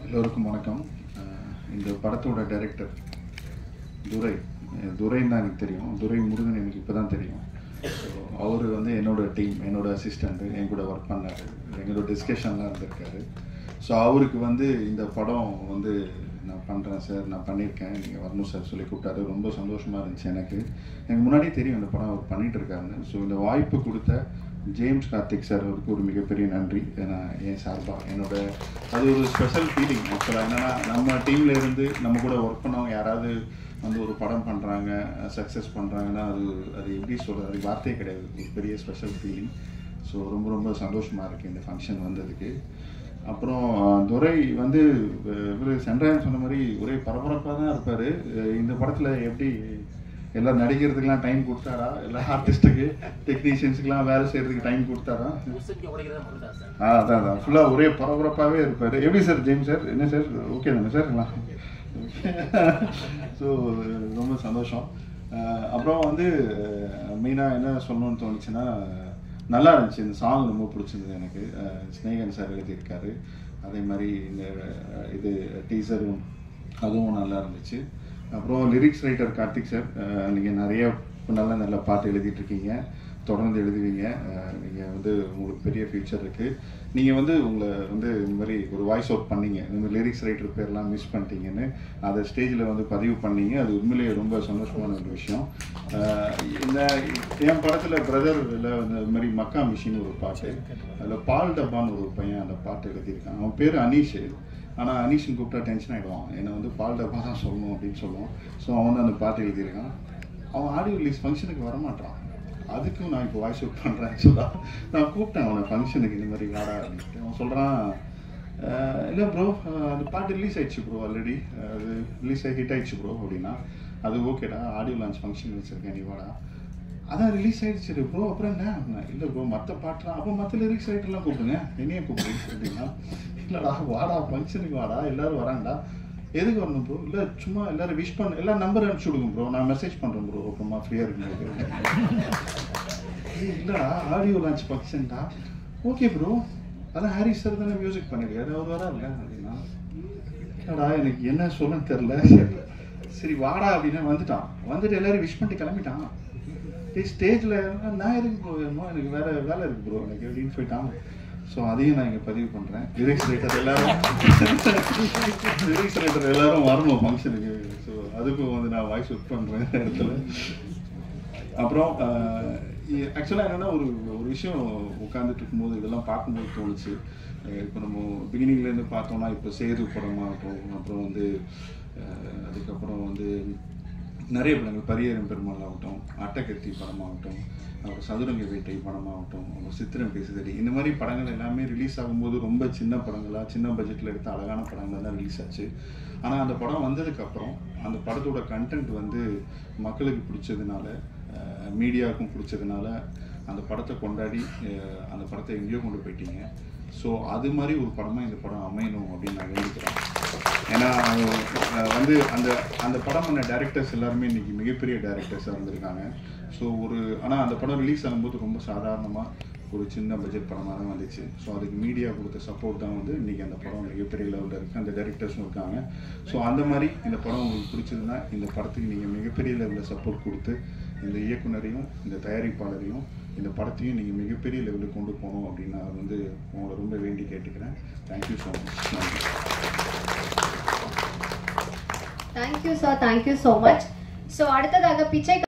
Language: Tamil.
எல்லோருக்கும் வணக்கம் அஹ் இந்த படத்தோட டைரக்டர் துரை அஹ் துரைன்னு தான் எனக்கு தெரியும் துரை முருகன் எனக்கு இப்போ தான் தெரியும் அவர் வந்து என்னோட டீம் என்னோட அசிஸ்டண்ட்டு என் கூட ஒர்க் பண்ணார் எங்களோட டிஸ்கஷன்லாம் இருந்திருக்காரு ஸோ அவருக்கு வந்து இந்த படம் வந்து நான் பண்ணுறேன் சார் நான் பண்ணியிருக்கேன் நீங்கள் வரணும் சார் சொல்லி கூப்பிட்டாரு ரொம்ப சந்தோஷமாக இருந்துச்சு எனக்கு எனக்கு முன்னாடியே தெரியும் இந்த படம் அவர் பண்ணிட்டு இருக்காருன்னு ஸோ இந்த வாய்ப்பு கொடுத்த ஜேம்ஸ் கார்த்திக் சார் அவருக்கு ஒரு மிகப்பெரிய நன்றி ஏன்னா என் சார்பாக என்னோட அது ஒரு ஸ்பெஷல் ஃபீலிங் ஆக்சுவலாக என்னென்னா நம்ம டீமில் இருந்து நம்ம கூட ஒர்க் பண்ணவங்க யாராவது வந்து ஒரு படம் பண்ணுறாங்க சக்ஸஸ் பண்ணுறாங்கன்னா அது அது எப்படி சொல்கிறது அது வார்த்தையே கிடையாது ஒரு பெரிய ஸ்பெஷல் ஃபீலிங் ஸோ ரொம்ப ரொம்ப சந்தோஷமாக இருக்குது இந்த ஃபங்க்ஷன் வந்ததுக்கு அப்புறம் அஹ், துரை வந்து இவர் சென்றாயன் சொன்ன மாதிரி ஒரே பரபரப்பாக தான் இருப்பார் இந்த படத்தில் எப்படி எல்லாம் நடிக்கிறதுக்கெலாம் டைம் கொடுத்தாரா எல்லா ஆர்டிஸ்ட்டுக்கு டெக்னீஷியன்ஸுக்கெலாம் வேலை செய்கிறதுக்கு டைம் கொடுத்தாரா முசுக்கி உடைக்கிறத மறந்துட்டா சார் ஆ அதான் அதான் ஃபுல்லாக ஒரே பரபரப்பாகவே இருப்பார் எப்படி சார் ஜேம்ஸ் சார் என்ன சார் ஓகே தானே சார் ஸோ ரொம்ப சந்தோஷம் அஹ் அப்புறம் வந்து மெயினாக என்ன சொல்லணும்னு தோணுச்சுன்னா நல்லா இருந்துச்சு இந்த சாங் ரொம்ப பிடிச்சிருந்தது எனக்கு அஹ் ஸ்னேகன் சார் எழுதியிருக்காரு அதே மாதிரி இந்த அஹ், இது டீசரும் அதுவும் நல்லா இருந்துச்சு அப்புறம் லிரிக்ஸ் ரைட்டர் கார்த்திக் சார் நீங்கள் நிறைய நல்ல நல்ல பாட்டு எழுதிட்டு இருக்கீங்க தொடர்ந்து எழுதுவீங்க நீங்கள் வந்து உங்களுக்கு பெரிய ஃபியூச்சர் இருக்குது நீங்கள் வந்து உங்களை வந்து இந்த மாதிரி ஒரு வாய்ஸ் அவுட் பண்ணீங்க இந்த மாதிரி லிரிக்ஸ் ரைட்டர் பேர்லாம் மிஸ் பண்ணிட்டீங்கன்னு அதை ஸ்டேஜில் வந்து பதிவு பண்ணீங்க அது உண்மையிலேயே ரொம்ப சந்தோஷமான ஒரு விஷயம் அஹ் இந்த என் படத்தில் பிரதர் இல்லை இந்த மாதிரி மக்கா மிஷின் ஒரு பாட்டு அதில் பால் டப்பான்னு ஒரு பையன் அந்த பாட்டு எழுதியிருக்கான் அவன் பேர் அனீஷ் ஆனால் அனீஷன் கூப்பிட்டா டென்ஷன் ஆகிடுவான் என்னை வந்து பால் டப்பா தான் சொல்லணும் அப்படின்னு சொல்லுவான் ஸோ அவன் வந்து அந்த பாட்டு எழுதியிருக்கான் அவன் ஆடியோ ரிலீஸ் ஃபங்க்ஷனுக்கு வரமாட்டான் அதுக்கும் நான் இப்போ வாய்ஸ் அவுட் பண்ணுறேன் ஆக்சுவலாக நான் கூப்பிட்டேன் அவனை ஃபங்க்ஷனுக்கு இந்த மாதிரி வாடா அப்படின்ட்டு அவன் சொல்கிறான் இல்லை ப்ரோ அந்த பாட்டு ரிலீஸ் ஆயிடுச்சு ப்ரோ ஆல்ரெடி அது ரிலீஸ் ஆகி ஹிட் ஆயிடுச்சு ப்ரோ அப்படின்னா அது ஓகேடா ஆடியோ லான்ச் ஃபங்க்ஷன் வச்சுருக்கேன் நீ வாடா அதான் ரிலீஸ் ஆயிடுச்சு ப்ரோ அப்புறம் என்ன இல்லை ப்ரோ மற்ற பாட்டுலாம் அப்போ மற்ற லிரிக்ஸ் ரைட்டர்லாம் கூப்பிடுங்க என்னையே கூப்பிடுங்க அப்படின்னா இல்லைடா வாடா ஃபங்க்ஷனுக்கு வாடா எல்லாரும் வராங்கடா எதுக்கு வரணும் ப்ரோ இல்லை சும்மா எல்லாரும் விஷ் பண்ண எல்லா நம்பர் அனுப்பிச்சு விடுங்க ப்ரோ நான் மெசேஜ் பண்ணுறேன் ப்ரோ அப்புறமா ஃப்ரீயாக இருக்கும்போது ஏய், இல்லடா ஆடியோ லான்ச் ஃபங்க்ஷன்டா ஓகே ப்ரோ அதான் ஹாரி சார் தானே மியூசிக் பண்ணிருக்காரு அவர் வராருல்ல அப்படின்னா இல்லடா எனக்கு என்ன சொல்லன்னு தெரில சரி வாடா அப்படின்னு வந்துட்டான் வந்துட்டு எல்லாரும் விஷ் பண்ணிட்டு கிளம்பிட்டான் டேய் ஸ்டேஜில் நான் எதுக்கு ப்ரோ வேணுமோ எனக்கு வேற வேலை இருக்கு ப்ரோ எனக்கு அப்படின்னு போயிட்டான் ஸோ அதையும் நான் இங்கே பதிவு பண்ணுறேன் லிரிக்ஸ் ரைட்டர் எல்லாரும் லிரிக்ஸ் ரைட்டர் எல்லாரும் வரணும் ஃபங்க்ஷனுக்கு ஸோ அதுக்கும் வந்து நான் வாய்ஸ் ஒர்க் பண்ணுறேன் இடத்துல அப்புறம் ஆக்சுவலாக என்னென்னா ஒரு ஒரு விஷயம் உட்காந்துட்டு இருக்கும்போது இதெல்லாம் பார்க்கும்போது தோணுச்சு அஹ் இப்போ நம்ம பிகினிங்லேருந்து பார்த்தோம்னா இப்போ சேது படமாகட்டும் அப்புறம் வந்து அஹ் அதுக்கப்புறம் வந்து நிறைய படங்கள் பரியரும் பெருமாள் ஆகட்டும் அட்டகத்தி படமாகட்டும் அப்புறம் சதுரங்க வேட்டை படமாகட்டும் அப்புறம் சித்திரம் பேசுதடி இந்த மாதிரி படங்கள் எல்லாமே ரிலீஸ் ஆகும்போது ரொம்ப சின்ன படங்களாக சின்ன பட்ஜெட்டில் எடுத்த அழகான படங்கள் தான் ரிலீஸ் ஆச்சு ஆனால் அந்த படம் வந்ததுக்கப்புறம் அந்த படத்தோட கண்டென்ட் வந்து மக்களுக்கு பிடிச்சதுனால மீடியாவுக்கும் பிடிச்சதுனால அந்த படத்தை கொண்டாடி அஹ், அந்த படத்தை எங்கேயோ கொண்டு போயிட்டீங்க ஸோ அது மாதிரி ஒரு படமாக இந்த படம் அமையணும் அப்படின்னு நான் வேண்டிக்கிறேன் ஏன்னா அஹ், வந்து அந்த அந்த படம் பண்ண டேரக்டர்ஸ் எல்லாருமே இன்னைக்கு மிகப்பெரிய டேரக்டர்ஸாக வந்திருக்காங்க ஸோ ஒரு ஆனால் அந்த படம் ரிலீஸ் ஆகும்போது ரொம்ப சாதாரணமாக ஒரு சின்ன பட்ஜெட் படமாக தான் வந்துச்சு ஸோ அதுக்கு மீடியா கொடுத்த சப்போர்ட் தான் வந்து இன்றைக்கி அந்த படம் மிகப்பெரிய லெவலில் இருக்குது அந்த டேரக்டர்ஸும் இருக்காங்க ஸோ அந்த மாதிரி இந்த படம் உங்களுக்கு பிடிச்சதுன்னா இந்த படத்துக்கு நீங்கள் மிகப்பெரிய லெவலில் சப்போர்ட் கொடுத்து இந்த இயக்குனரையும் இந்த தயாரிப்பாளரையும் இந்த படத்தையும் நீங்கள் மிகப்பெரிய லெவலுக்கு கொண்டு போகணும் அப்படின்னு நான் வந்து உங்களை ரொம்ப வேண்டி கேட்டுக்கிறேன் தேங்க்யூ ஸோ மச் நன்றி thank you sir thank you so much so அடுத்ததாக பிச்சை